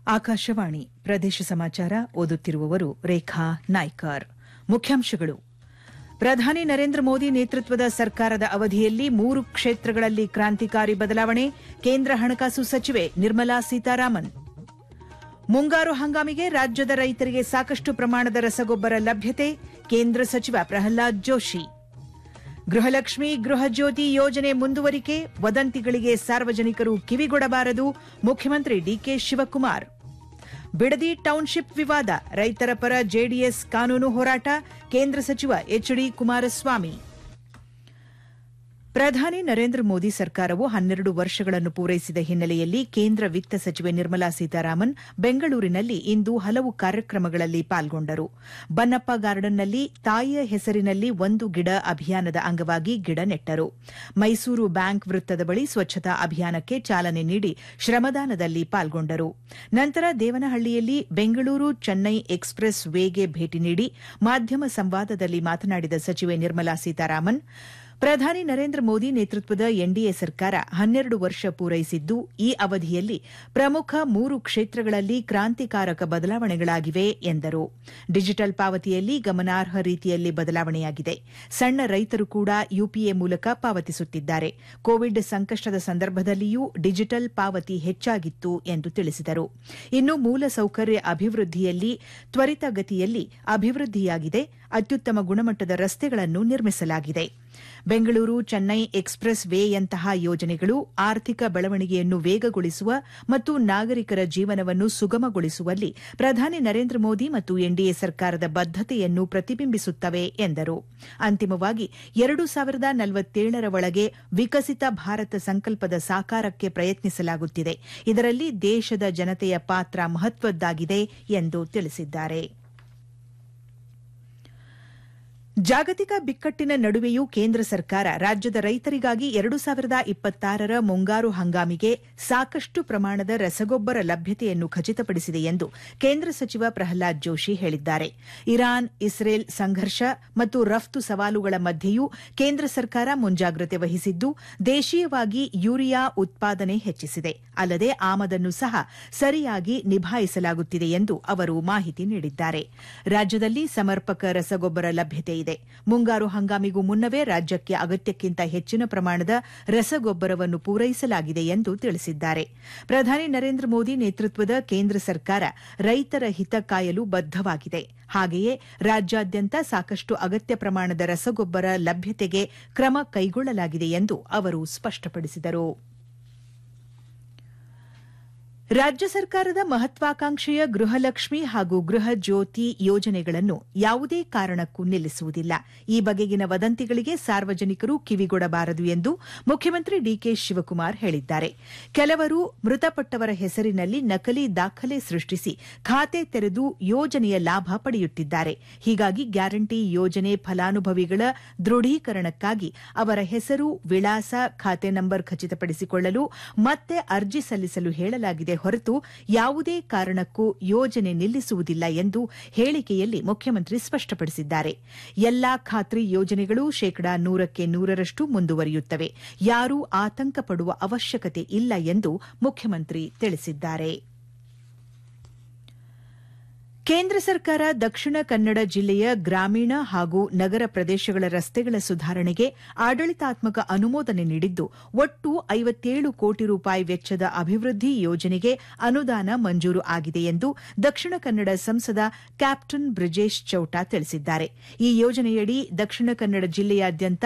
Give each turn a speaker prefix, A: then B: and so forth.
A: ಆಕಾಶವಾಣಿ ಪ್ರದೇಶ ಸಮಾಚಾರ ಓದುತ್ತಿರುವವರು ರೇಖಾ ನಾಯ್ಕರ್ ಮುಖ್ಯಾಂಶಗಳು ಪ್ರಧಾನಿ ನರೇಂದ್ರ ಮೋದಿ ನೇತೃತ್ವದ ಸರ್ಕಾರದ ಅವಧಿಯಲ್ಲಿ ಮೂರು ಕ್ಷೇತ್ರಗಳಲ್ಲಿ ಕ್ರಾಂತಿಕಾರಿ ಬದಲಾವಣೆ ಕೇಂದ್ರ ಹಣಕಾಸು ಸಚಿವೆ ನಿರ್ಮಲಾ ಸೀತಾರಾಮನ್ ಮುಂಗಾರು ಹಂಗಾಮಿಗೆ ರಾಜ್ಯದ ರೈತರಿಗೆ ಸಾಕಷ್ಟು ಪ್ರಮಾಣದ ರಸಗೊಬ್ಬರ ಲಭ್ಯತೆ ಕೇಂದ್ರ ಸಚಿವ ಪ್ರಹ್ಲಾದ್ ಜೋಶಿ ಗೃಹಲಕ್ಷ್ಮಿ ಗೃಹಜ್ಯೋತಿ ಯೋಜನೆ ಮುಂದುವರಿಕೆ ವದಂತಿಗಳಿಗೆ ಸಾರ್ವಜನಿಕರು ಕಿವಿಗೊಡಬಾರದು ಮುಖ್ಯಮಂತ್ರಿ ಡಿಕೆ ಶಿವಕುಮಾರ್ ಬಿಡದಿ ಟೌನ್ಶಿಪ್ ವಿವಾದ ರೈತರ ಪರ ಜೆಡಿಎಸ್ ಕಾನೂನು ಹೋರಾಟ ಕೇಂದ್ರ ಸಚಿವ ಎಚ್ಡಿ ಕುಮಾರಸ್ವಾಮಿ ಪ್ರಧಾನಿ ನರೇಂದ್ರ ಮೋದಿ ಸರ್ಕಾರವು ಹನ್ನೆರಡು ವರ್ಷಗಳನ್ನು ಪೂರೈಸಿದ ಹಿನ್ನೆಲೆಯಲ್ಲಿ ಕೇಂದ್ರ ವಿತ್ತ ಸಚಿವೆ ನಿರ್ಮಲಾ ಸೀತಾರಾಮನ್ ಬೆಂಗಳೂರಿನಲ್ಲಿ ಇಂದು ಹಲವು ಕಾರ್ಯಕ್ರಮಗಳಲ್ಲಿ ಪಾಲ್ಗೊಂಡರು ಬನ್ನಪ್ಪ ಗಾರ್ಡನ್ನಲ್ಲಿ ತಾಯಿಯ ಹೆಸರಿನಲ್ಲಿ ಒಂದು ಗಿಡ ಅಭಿಯಾನದ ಅಂಗವಾಗಿ ಗಿಡ ನೆಟ್ಟರು ಮೈಸೂರು ಬ್ಯಾಂಕ್ ವೃತ್ತದ ಬಳಿ ಸ್ವಚ್ಛತಾ ಅಭಿಯಾನಕ್ಕೆ ಚಾಲನೆ ನೀಡಿ ಶ್ರಮದಾನದಲ್ಲಿ ಪಾಲ್ಗೊಂಡರು ನಂತರ ದೇವನಹಳ್ಳಿಯಲ್ಲಿ ಬೆಂಗಳೂರು ಚೆನ್ನೈ ಎಕ್ಸ್ಪ್ರೆಸ್ ವೇಗೆ ಭೇಟಿ ನೀಡಿ ಮಾಧ್ಯಮ ಸಂವಾದದಲ್ಲಿ ಮಾತನಾಡಿದ ಸಚಿವೆ ನಿರ್ಮಲಾ ಸೀತಾರಾಮನ್ ಪ್ರಧಾನಿ ನರೇಂದ್ರ ಮೋದಿ ನೇತೃತ್ವದ ಎನ್ಡಿಎ ಸರ್ಕಾರ ಹನ್ನೆರಡು ವರ್ಷ ಪೂರೈಸಿದ್ದು ಈ ಅವಧಿಯಲ್ಲಿ ಪ್ರಮುಖ ಮೂರು ಕ್ಷೇತ್ರಗಳಲ್ಲಿ ಕ್ರಾಂತಿಕಾರಕ ಬದಲಾವಣೆಗಳಾಗಿವೆ ಎಂದರು ಡಿಜಿಟಲ್ ಪಾವತಿಯಲ್ಲಿ ಗಮನಾರ್ಹ ರೀತಿಯಲ್ಲಿ ಬದಲಾವಣೆಯಾಗಿದೆ ಸಣ್ಣ ರೈತರು ಕೂಡ ಯುಪಿಎ ಮೂಲಕ ಪಾವತಿಸುತ್ತಿದ್ದಾರೆ ಕೋವಿಡ್ ಸಂಕಷ್ಟದ ಸಂದರ್ಭದಲ್ಲಿಯೂ ಡಿಜಿಟಲ್ ಪಾವತಿ ಹೆಚ್ಚಾಗಿತ್ತು ಎಂದು ತಿಳಿಸಿದರು ಇನ್ನು ಮೂಲಸೌಕರ್ಯ ಅಭಿವೃದ್ಧಿಯಲ್ಲಿ ತ್ವರಿತಗತಿಯಲ್ಲಿ ಅಭಿವೃದ್ಧಿಯಾಗಿದೆ ಅತ್ಯುತ್ತಮ ಗುಣಮಟ್ಟದ ರಸ್ತೆಗಳನ್ನು ನಿರ್ಮಿಸಲಾಗಿದೆ ಬೆಂಗಳೂರು ಚೆನ್ನೈ ಎಕ್ಸ್ಪ್ರೆಸ್ ವೇಯಂತಹ ಯೋಜನೆಗಳು ಆರ್ಥಿಕ ಬೆಳವಣಿಗೆಯನ್ನು ವೇಗಗೊಳಿಸುವ ಮತ್ತು ನಾಗರಿಕರ ಜೀವನವನ್ನು ಸುಗಮಗೊಳಿಸುವಲ್ಲಿ ಪ್ರಧಾನಿ ನರೇಂದ್ರ ಮೋದಿ ಮತ್ತು ಎನ್ಡಿಎ ಸರ್ಕಾರದ ಬದ್ದತೆಯನ್ನು ಪ್ರತಿಬಿಂಬಿಸುತ್ತವೆ ಎಂದರು ಅಂತಿಮವಾಗಿ ಎರಡು ಸಾವಿರದ ನಲವತ್ತೇಳರ ಒಳಗೆ ವಿಕಸಿತ ಭಾರತ ಸಂಕಲ್ಪದ ಸಾಕಾರಕ್ಕೆ ಪ್ರಯತ್ನಿಸಲಾಗುತ್ತಿದೆ ಇದರಲ್ಲಿ ದೇಶದ ಜನತೆಯ ಪಾತ್ರ ಮಹತ್ವದ್ದಾಗಿದೆ ಎಂದು ತಿಳಿಸಿದ್ದಾರೆ ಜಾಗತಿಕ ಬಿಕ್ಕಟ್ಟಿನ ನಡುವೆಯೂ ಕೇಂದ್ರ ಸರ್ಕಾರ ರಾಜ್ಯದ ರೈತರಿಗಾಗಿ ಎರಡು ಸಾವಿರದ ಇಪ್ಪತ್ತಾರರ ಮುಂಗಾರು ಹಂಗಾಮಿಗೆ ಸಾಕಷ್ಟು ಪ್ರಮಾಣದ ರಸಗೊಬ್ಬರ ಲಭ್ಯತೆಯನ್ನು ಖಚಿತಪಡಿಸಿದೆ ಎಂದು ಕೇಂದ್ರ ಸಚಿವ ಪ್ರಹ್ಲಾದ್ ಜೋಶಿ ಹೇಳಿದ್ದಾರೆ ಇರಾನ್ ಇಸ್ರೇಲ್ ಸಂಘರ್ಷ ಮತ್ತು ರಫ್ತು ಸವಾಲುಗಳ ಮಧ್ಯೆಯೂ ಕೇಂದ್ರ ಸರ್ಕಾರ ಮುಂಜಾಗ್ರತೆ ವಹಿಸಿದ್ದು ದೇಶೀಯವಾಗಿ ಯೂರಿಯಾ ಉತ್ಪಾದನೆ ಹೆಚ್ಚಿಸಿದೆ ಅಲ್ಲದೆ ಆಮದನ್ನು ಸಹ ಸರಿಯಾಗಿ ನಿಭಾಯಿಸಲಾಗುತ್ತಿದೆ ಎಂದು ಅವರು ಮಾಹಿತಿ ನೀಡಿದ್ದಾರೆ ರಾಜ್ಯದಲ್ಲಿ ಸಮರ್ಪಕ ರಸಗೊಬ್ಬರ ಲಭ್ಯತೆ ಇದೆ ಮುಂಗಾರು ಹಂಗಾಮಿಗೂ ಮುನ್ನವೇ ರಾಜ್ಯಕ್ಕೆ ಅಗತ್ಯಕ್ಕಿಂತ ಹೆಚ್ಚಿನ ಪ್ರಮಾಣದ ರಸಗೊಬ್ಬರವನ್ನು ಪೂರೈಸಲಾಗಿದೆ ಎಂದು ತಿಳಿಸಿದ್ದಾರೆ ಪ್ರಧಾನಿ ನರೇಂದ್ರ ಮೋದಿ ನೇತೃತ್ವದ ಕೇಂದ್ರ ಸರ್ಕಾರ ರೈತರ ಹಿತ ಕಾಯಲು ಬದ್ದವಾಗಿದೆ ಹಾಗೆಯೇ ರಾಜ್ಯಾದ್ಯಂತ ಸಾಕಷ್ಟು ಅಗತ್ಯ ಪ್ರಮಾಣದ ರಸಗೊಬ್ಬರ ಲಭ್ಯತೆಗೆ ಕ್ರಮ ಕೈಗೊಳ್ಳಲಾಗಿದೆ ಎಂದು ಅವರು ಸ್ಪಷ್ಟಪಡಿಸಿದರು ರಾಜ್ಯ ಸರ್ಕಾರದ ಮಹತ್ವಾಕಾಂಕ್ಷೆಯ ಗೃಹಲಕ್ಷ್ಮಿ ಹಾಗೂ ಗೃಹ ಜ್ಯೋತಿ ಯೋಜನೆಗಳನ್ನು ಯಾವುದೇ ಕಾರಣಕ್ಕೂ ನಿಲ್ಲಿಸುವುದಿಲ್ಲ ಈ ಬಗೆಗಿನ ವದಂತಿಗಳಿಗೆ ಸಾರ್ವಜನಿಕರು ಕಿವಿಗೊಡಬಾರದು ಎಂದು ಮುಖ್ಯಮಂತ್ರಿ ಡಿಕೆ ಶಿವಕುಮಾರ್ ಹೇಳಿದ್ದಾರೆ ಕೆಲವರು ಮೃತಪಟ್ಟವರ ಹೆಸರಿನಲ್ಲಿ ನಕಲಿ ದಾಖಲೆ ಸೃಷ್ಟಿಸಿ ಖಾತೆ ತೆರೆದು ಯೋಜನೆಯ ಲಾಭ ಪಡೆಯುತ್ತಿದ್ದಾರೆ ಹೀಗಾಗಿ ಗ್ಯಾರಂಟಿ ಯೋಜನೆ ಫಲಾನುಭವಿಗಳ ದೃಢೀಕರಣಕ್ಕಾಗಿ ಅವರ ಹೆಸರು ವಿಳಾಸ ಖಾತೆ ನಂಬರ್ ಖಚಿತಪಡಿಸಿಕೊಳ್ಳಲು ಮತ್ತೆ ಅರ್ಜಿ ಸಲ್ಲಿಸಲು ಹೇಳಲಾಗಿದೆ ಹೊರತು ಯಾವುದೇ ಕಾರಣಕ್ಕೂ ಯೋಜನೆ ನಿಲ್ಲಿಸುವುದಿಲ್ಲ ಎಂದು ಹೇಳಿಕೆಯಲ್ಲಿ ಮುಖ್ಯಮಂತ್ರಿ ಸ್ಪಷ್ಟಪಡಿಸಿದ್ದಾರೆ ಎಲ್ಲಾ ಖಾತ್ರಿ ಯೋಜನೆಗಳು ಶೇಕಡಾ ನೂರಕ್ಕೆ ನೂರರಷ್ಟು ಮುಂದುವರಿಯುತ್ತವೆ ಯಾರೂ ಆತಂಕ ಪಡುವ ಅವಶ್ಯಕತೆ ಇಲ್ಲ ಎಂದು ಮುಖ್ಯಮಂತ್ರಿ ತಿಳಿಸಿದ್ದಾರೆ ಕೇಂದ್ರ ಸರ್ಕಾರ ದಕ್ಷಿಣ ಕನ್ನಡ ಜಿಲ್ಲೆಯ ಗ್ರಾಮೀಣ ಹಾಗೂ ನಗರ ಪ್ರದೇಶಗಳ ರಸ್ತೆಗಳ ಸುಧಾರಣೆಗೆ ಆಡಳಿತಾತ್ಮಕ ಅನುಮೋದನೆ ನೀಡಿದ್ದು ಒಟ್ಟು ಐವತ್ತೇಳು ಕೋಟಿ ರೂಪಾಯಿ ವೆಚ್ಚದ ಅಭಿವೃದ್ಧಿ ಯೋಜನೆಗೆ ಅನುದಾನ ಮಂಜೂರು ಆಗಿದೆ ಎಂದು ದಕ್ಷಿಣ ಕನ್ನಡ ಸಂಸದ ಕ್ಯಾಪ್ಟನ್ ಬ್ರಿಜೇಶ್ ಚೌಟ ತಿಳಿಸಿದ್ದಾರೆ ಈ ಯೋಜನೆಯಡಿ ದಕ್ಷಿಣ ಕನ್ನಡ ಜಿಲ್ಲೆಯಾದ್ಯಂತ